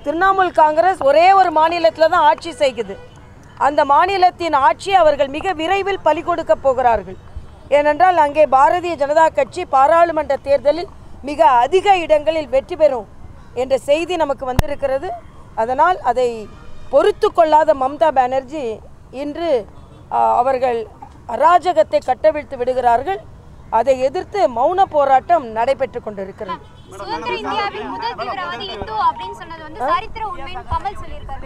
திரிணாமுல் காங்கிரஸ் ஒரே ஒரு மாநிலத்தில் தான் ஆட்சி செய்குது அந்த மாநிலத்தின் ஆட்சி அவர்கள் மிக விரைவில் பலி கொடுக்க போகிறார்கள் ஏனென்றால் அங்கே பாரதிய ஜனதா கட்சி பாராளுமன்ற தேர்தலில் மிக அதிக இடங்களில் வெற்றி பெறும் என்ற செய்தி நமக்கு வந்திருக்கிறது அதனால் அதை பொறுத்து கொள்ளாத மம்தா பானர்ஜி இன்று ஆ, அவர்கள் அராஜகத்தை கட்டவிழ்த்து விடுகிறார்கள் அதை எதிர்த்து மௌன போராட்டம் நடைபெற்று கொண்டிருக்கிறது சுதந்திர இந்தியாவின் முதல் தீவிரவாதி இந்து அப்படின்னு சொன்னது வந்து சரித்திர உண்மைன்னு கமல் சொல்லியிருக்காரு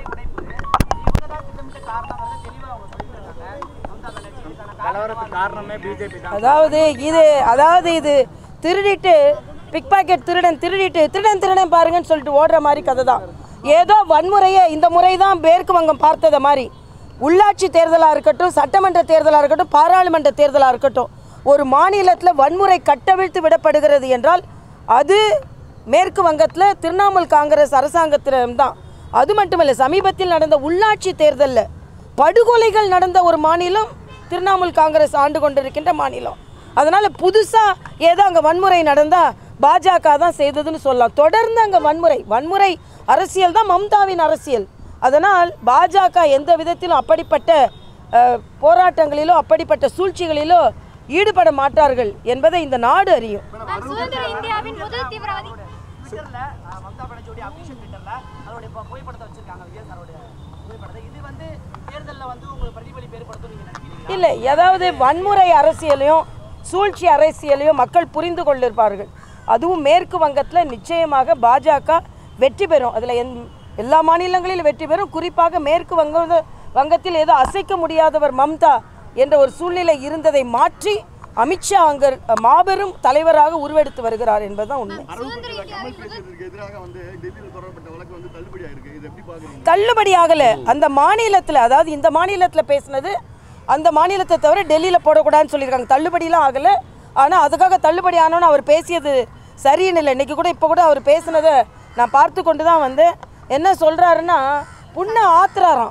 கலவரத்துக்கு காரணமே பிஜேபி தான் அதாவது இது அதாவது இது திருடிட்டு பிக் பாக்கெட் திருடன் திருடிட்டு திருடன் திருடன் பாருங்கன்னு சொல்லிட்டு ஓடுற மாதிரி கதை தான் ஏதோ வன்முறையை இந்த முறை தான் மேற்கு வங்கம் பார்த்ததை மாதிரி உள்ளாட்சி தேர்தலாக இருக்கட்டும் சட்டமன்ற தேர்தலாக இருக்கட்டும் பாராளுமன்ற தேர்தலாக இருக்கட்டும் ஒரு மாநிலத்தில் வன்முறை கட்டவிழ்த்து விடப்படுகிறது என்றால் அது மேற்கு வங்கத்தில் திரிணாமுல் காங்கிரஸ் அரசாங்கத்திடம்தான் அது மட்டுமல்ல சமீபத்தில் நடந்த உள்ளாட்சி தேர்தலில் படுகொலைகள் நடந்த ஒரு மாநிலம் திரிணாமுல் காங்கிரஸ் ஆண்டு கொண்டிருக்கின்ற மாநிலம் அதனால் புதுசாக ஏதோ அங்கே வன்முறை நடந்தால் பாஜக தான் செய்ததுன்னு சொல்லலாம் தொடர்ந்து அங்கே வன்முறை வன்முறை அரசியல் தான் மம்தாவின் அரசியல் அதனால் பாஜக எந்த விதத்திலும் அப்படிப்பட்ட அஹ், போராட்டங்களிலோ அப்படிப்பட்ட சூழ்ச்சிகளிலோ ஈடுபட மாட்டார்கள் என்பதை இந்த நாடு அறியும் நான் சுதந்திர இந்தியாவின் முதல் தீவிரவாதி ட்விட்டர்ல அஹ், மம்தா பானர்ஜியோட அபிஷேக் ட்விட்டர்ல அதோடைய பு- புகைப்படத்தை வச்சிருக்காங்க விஜய் சாரோடைய புகைப்படத்தை இது வந்து தேர்தலில் வந்து உங்களுக்கு பிரதிபலிப்பு ஏற்படுத்தும் நீங்க நினைக்கிறீங்க இல்லை ஏதாவது வன்முறை அரசியலையும் சூழ்ச்சி அரசியலையும் மக்கள் புரிந்து கொண்டிருப்பார்கள் அதுவும் மேற்கு வங்கத்தில் நிச்சயமாக பாஜக வெற்றி பெறும் அதில் எந் எல்லா மாநிலங்களிலும் வெற்றி பெறும் குறிப்பாக மேற்கு வங்க வங்கத்தில் ஏதோ அசைக்க முடியாதவர் மம்தா என்ற ஒரு சூழ்நிலை இருந்ததை மாற்றி அமித்ஷா அங்கே மாபெரும் தலைவராக உருவெடுத்து வருகிறார் என்பதுதான் உண்மை சுதந்திர இந்தியாவின் முதல் பேசுறதுக்கு எதிராக வந்து டெல்லியில் தொடரப்பட்ட வழக்கு வந்து தள்ளுபடி ஆயிருக்கு இது எப்படி பாக்குறீங்க தள்ளுபடி ஆகலை அந்த மாநிலத்தில் அதாவது இந்த மாநிலத்தில் பேசினது அந்த மாநிலத்தை தவிர டெல்லியில் போடக்கூடாதுன்னு சொல்லியிருக்காங்க தள்ளுபடிலாம் ஆகலை ஆனால் அதுக்காக தள்ளுபடி ஆனோன்னு அவர் பேசியது சரின்னு இல்லை இன்றைக்கி கூட இப்போ கூட அவர் பேசினதை நான் பார்த்து கொண்டு தான் வந்தேன் என்ன சொல்கிறாருன்னா புண்ணை ஆத்துறாராம்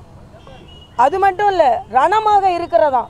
அது மட்டும் இல்லை ரணமாக இருக்கிறதாம்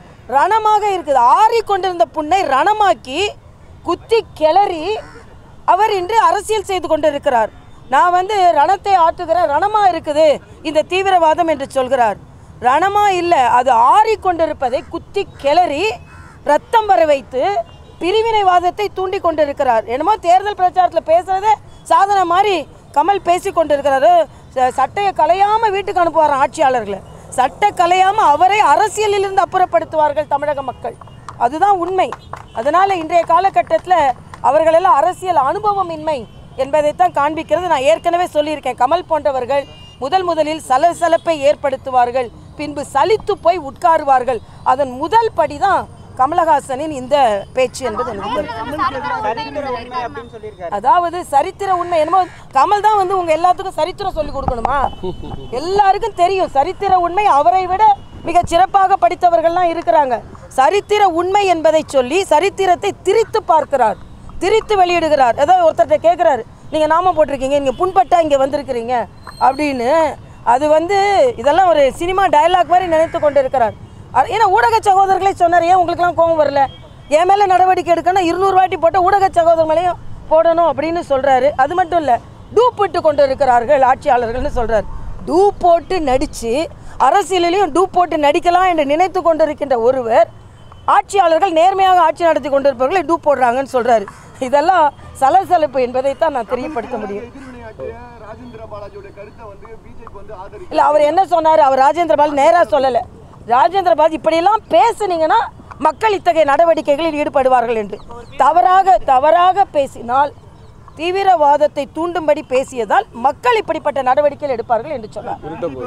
ரணமாக இருக்குது ஆறிக்கொண்டிருந்த புண்ணை ரணமாக்கி குத்தி கிளறி அவர் இன்று அரசியல் செய்து கொண்டிருக்கிறார் நான் வந்து ரணத்தை ஆற்றுகிறேன் ரணமா இருக்குது இந்த தீவிரவாதம் என்று சொல்கிறார் ரணமா இல்லை அது ஆறிக்கொண்டிருப்பதை குத்தி கிளறி ரத்தம் வர வைத்து பிரிவினைவாதத்தை தூண்டி கொண்டிருக்கிறார் என்னமோ தேர்தல் பிரச்சாரத்தில் பேசுறதே சாதனை மாதிரி கமல் பேசி கொண்டிருக்கிறாரு ச- சட்டையை கலையாம வீட்டுக்கு அனுப்புவாராம் ஆட்சியாளர்களை சட்டை கலையாம அவரை அரசியலிலிருந்து அப்புறப்படுத்துவார்கள் தமிழக மக்கள் அதுதான் உண்மை அதனால இன்றைய காலகட்டத்தில் அவர்களெல்லாம் அரசியல் அனுபவமின்மை என்பதைத்தான் காண்பிக்கிறது நான் ஏற்கனவே சொல்லியிருக்கேன் கமல் போன்றவர்கள் முதல் முதலில் சலசலப்பை ஏற்படுத்துவார்கள் பின்பு சலித்து போய் உட்காருவார்கள் அதன் முதல் படி தான் கமலஹாசனின் இந்த பேச்சு என்பது எனக்கு தெரியும் சரித்திர உண்மை அப்படின்னு சொல்லியிருக்காரு அதாவது சரித்திர உண்மை என்னமோ கமல் தான் வந்து உங்க எல்லாத்துக்கும் சரித்திரம் சொல்லி கொடுக்கணுமா எல்லாருக்கும் தெரியும் சரித்திர உண்மை அவரை விட மிக சிறப்பாக படித்தவர்கள்லாம் இருக்கிறாங்க சரித்திர உண்மை என்பதை சொல்லி சரித்திரத்தை திரித்து பார்க்கிறார் திரித்து வெளியிடுகிறார் ஏதோ ஒருத்தர்கிட்ட கேட்குறாரு நீங்கள் நாம போட்டிருக்கீங்க நீங்கள் புண்பட்டா இங்கே வந்திருக்கிறீங்க அப்படின்னு அது வந்து இதெல்லாம் ஒரு சினிமா டயலாக் மாதிரி நினைத்து கொண்டு இருக்கிறார் அ- ஏன்னா ஊடக சகோதரர்களே சொன்னார் ஏன் உங்களுக்குலாம் கோபம் வரல என் மேலே நடவடிக்கை எடுக்கணும் இருநூறு வாட்டி போட்ட ஊடக சகோதரர் மேலேயும் போடணும் அப்படின்னு சொல்கிறாரு அது மட்டும் இல்லை டூப் இட்டு கொண்டு இருக்கிறார்கள் ஆட்சியாளர்கள்னு சொல்கிறார் டூப் போட்டு நடித்து அரசியலிலையும் டூப் போட்டு நடிக்கலாம் என்று நினைத்து கொண்டிருக்கின்ற ஒருவர் ஆட்சியாளர்கள் நேர்மையாக ஆட்சி நடத்தி கொண்டிருப்பவர்களை டூப் போடுறாங்கன்னு சொல்கிறாரு இதெல்லாம் சலசலப்பு என்பதைத்தான் நான் தெரியப்படுத்த முடியும் எதிர்வினையாற்றிய ராஜேந்திர பாலாஜியோட கருத்தை வந்து பிஜேபி வந்து ஆதரிக்க இல்லை அவர் என்ன சொன்னார் அவர் ராஜேந்திர பால் நேராக சொல்லலை ராஜேந்திர பால் இப்படியெல்லாம் பேசுனீங்கன்னா மக்கள் இத்தகைய நடவடிக்கைகளில் ஈடுபடுவார்கள் என்று தவறாக தவறாக பேசினால் தீவிரவாதத்தை தூண்டும்படி பேசியதால் மக்கள் இப்படிப்பட்ட நடவடிக்கைகள் எடுப்பார்கள் என்று சொன்னார்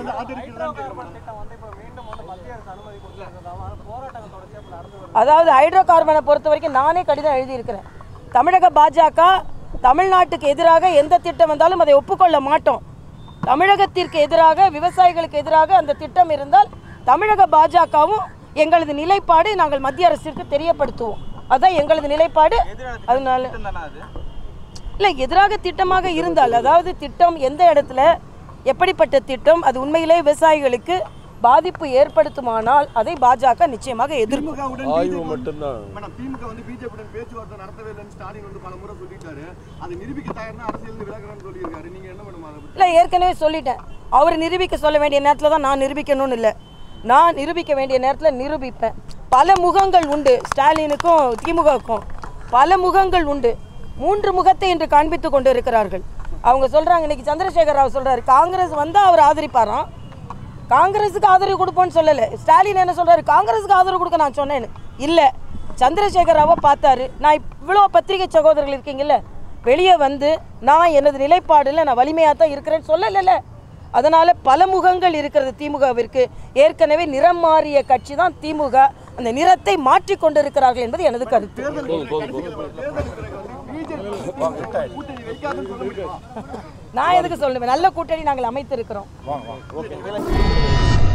அதாவது ஹைட்ரோ கார்பனை பொறுத்த வரைக்கும் நானே கடிதம் எழுதியிருக்கிறேன் தமிழக பாஜக தமிழ்நாட்டுக்கு எதிராக எந்த திட்டம் வந்தாலும் அதை ஒப்புக்கொள்ள மாட்டோம் தமிழகத்திற்கு எதிராக விவசாயிகளுக்கு எதிராக அந்த திட்டம் இருந்தால் தமிழக பாஜகவும் எங்களது நிலைப்பாடு நாங்கள் மத்திய அரசிற்கு தெரியப்படுத்துவோம் அதான் எங்களது நிலைப்பாடு அதனால தானே அது இல்லை எதிராக திட்டமாக இருந்தால் அதாவது திட்டம் எந்த இடத்துல எப்படிப்பட்ட திட்டம் அது உண்மையிலே விவசாயிகளுக்கு பாதிப்பு ஏற்படுத்துமானால் அதை பாஜக நிச்சயமாக எதிர்க்கும் திமுகவுடன் ஆய்வு BJP மட்டும்தான் மேடம் திமுக வந்து பிஜேபியுடன் பேச்சுவார்த்தை நடத்தவே இல்லைன்னு ஸ்டாலின் வந்து பல முறை சொல்லிட்டாரு அதை நிரூபிக்க தயார்னா அரசியல் விலகிறேன்னு சொல்லியிருக்காரு நீங்க என்ன மேடம் அதை பத்தி? இல்லை ஏற்கனவே சொல்லிட்டேன் அவர் நிரூபிக்க சொல்ல வேண்டிய நேரத்தில் தான் நான் நிரூபிக்கணும்னு இல்லை நான் நிரூபிக்க வேண்டிய நேரத்தில் நிரூபிப்பேன் பல முகங்கள் உண்டு ஸ்டாலினுக்கும் திமுகவுக்கும் பல முகங்கள் உண்டு மூன்று முகத்தை இன்று காண்பித்து கொண்டு இருக்கிறார்கள் அவங்க சொல்கிறாங்க இன்னைக்கு சந்திரசேகர் ராவ் சொல்கிறாரு காங்கிரஸ் வந்தால் அவர் ஆதரிப்பாராம் காங்கிரஸுக்கு ஆதரவு கொடுப்போன்னு சொல்லலை ஸ்டாலின் என்ன சொல்கிறாரு காங்கிரஸுக்கு ஆதரவு கொடுக்க நான் சொன்னேன்னு இல்லை சந்திரசேகர் ராவை பார்த்தாரு நான் இவ்வளோ பத்திரிகை சகோதரர்கள் இருக்கீங்கல்ல வெளியே வந்து நான் எனது நிலைப்பாடில் நான் வலிமையாக தான் இருக்கிறேன்னு சொல்லலைல்ல அதனால் பல முகங்கள் இருக்கிறது திமுகவிற்கு ஏற்கனவே நிறம் மாறிய கட்சி தான் திமுக அந்த நிறத்தை மாற்றிக் கொண்டிருக்கிறார்கள் என்பது எனது கருத்து தேர்தலுக்கு பிறகு வந்து பிஜேபி கூட்டணி வைக்காதுன்னு சொல்ல முடியுமா நான் எதுக்கு சொல்லுவேன் நல்ல கூட்டணி நாங்கள் அமைத்திருக்கிறோம்